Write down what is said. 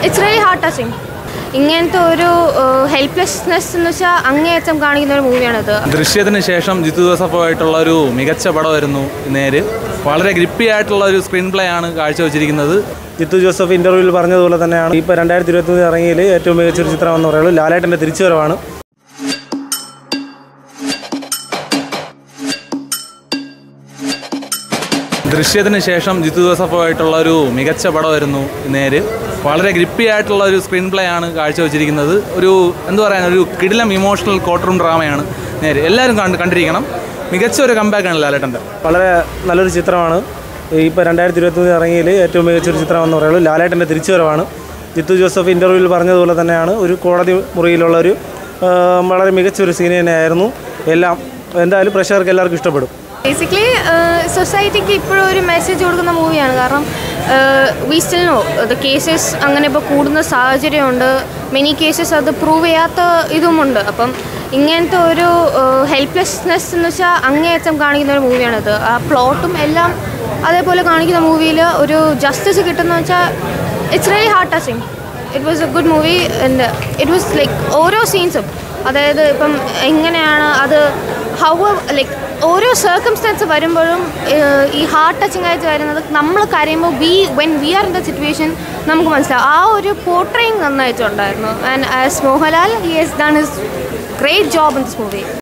it's really heart touching ഇങ്ങനത്തെ ഒരു helplessness എന്ന് വെച്ചാൽ അങ്ങേയറ്റം കാണിക്കുന്ന ഒരു മൂവിയാണിത് ദൃശ്യത്തിന് ശേഷം ജിത്തു ജോസഫുമായിട്ടുള്ള ഒരു മികച്ച പടമായിരുന്നു നേര് വളരെ ഗ്രിപ്പി ആയിട്ടുള്ള ഒരു സ്ക്രീൻ പ്ലേ ആണ് കാഴ്ചവെച്ചിരിക്കുന്നത് ജിത്തു ജോസഫ് ഇന്റർവ്യൂവിൽ പറഞ്ഞതുപോലെ തന്നെയാണ് ഇപ്പോൾ രണ്ടായിരത്തി ഇരുപത്തി മൂന്ന് ഇറങ്ങിയതിൽ ഏറ്റവും മികച്ചൊരു ചിത്രം എന്ന് പറയുന്നത് ലാലേട്ടൻ്റെ തിരിച്ചുവരവാണ് ദൃശ്യത്തിന് ശേഷം ജിത്തു ജോസഫുമായിട്ടുള്ള ഒരു മികച്ച പടമായിരുന്നു നേര് വളരെ ഗ്രിപ്പി ആയിട്ടുള്ള ഒരു സ്ക്രീൻ പ്ലേ ആണ് കാഴ്ചവെച്ചിരിക്കുന്നത് ഒരു എന്താ പറയാൻ ഒരു കിടിലം ഇമോഷണൽ കോർട്ട് റൂം ഡ്രാമയാണ് നേര് എല്ലാവരും കണ്ട് കണ്ടിരിക്കണം മികച്ച ഒരു കമ്പാക്കാണ് ലാലേട്ടൻ്റെ വളരെ നല്ലൊരു ചിത്രമാണ് ഇപ്പോൾ രണ്ടായിരത്തി ഇരുപത്തി മൂന്ന് ഇറങ്ങിയതിൽ ഏറ്റവും മികച്ചൊരു ചിത്രം എന്ന് പറയുന്നത് ലാലേട്ടൻ്റെ തിരിച്ചുവരവാണ് ജിത്തു ജോസഫ് ഇൻ്റർവ്യൂവിൽ പറഞ്ഞതുപോലെ തന്നെയാണ് ഒരു കോടതി മുറിയിലുള്ള ഒരു ആ, വളരെ മികച്ചൊരു സീൻ തന്നെയായിരുന്നു എല്ലാം എന്തായാലും പ്രേക്ഷകർക്ക് എല്ലാവർക്കും ഇഷ്ടപ്പെടും ബേസിക്കലി സൊസൈറ്റിക്ക് ഇപ്പോഴും ഒരു മെസ്സേജ് കൊടുക്കുന്ന മൂവിയാണ് കാരണം we still know the cases അങ്ങനെ ഇപ്പോൾ കൂടുന്ന സാഹചര്യമുണ്ട് മെനി കേസസ് അത് പ്രൂവ് ചെയ്യാത്ത ഇതുമുണ്ട് അപ്പം ഇങ്ങനത്തെ ഒരു ഹെൽപ്ലെസ്നെസ് എന്ന് വെച്ചാൽ അങ്ങേയറ്റം കാണിക്കുന്ന ഒരു മൂവിയാണിത് ആ പ്ലോട്ടും എല്ലാം അതേപോലെ കാണിക്കുന്ന മൂവിയിൽ ഒരു ജസ്റ്റിസ് കിട്ടുന്ന വെച്ചാൽ it's really heart touching it was a good movie and it was like ഓരോ സീൻസും അതായത് ഇപ്പം എങ്ങനെയാണ് അത് ഹൗ ലൈക്ക് ഓരോ സർക്കംസ്റ്റാൻസ് വരുമ്പോഴും ഏഹ്, ഈ ഹാർട്ട് ടച്ചിങ് ആയിട്ട് വരുന്നത് നമ്മൾ കരയുമ്പോൾ we when we are in the situation നമുക്ക് മനസ്സിലാവും ആ ഒരു പോർട്രേയിങ് നന്നായിട്ടുണ്ടായിരുന്നു and as Mohanlal he has done his great job in this movie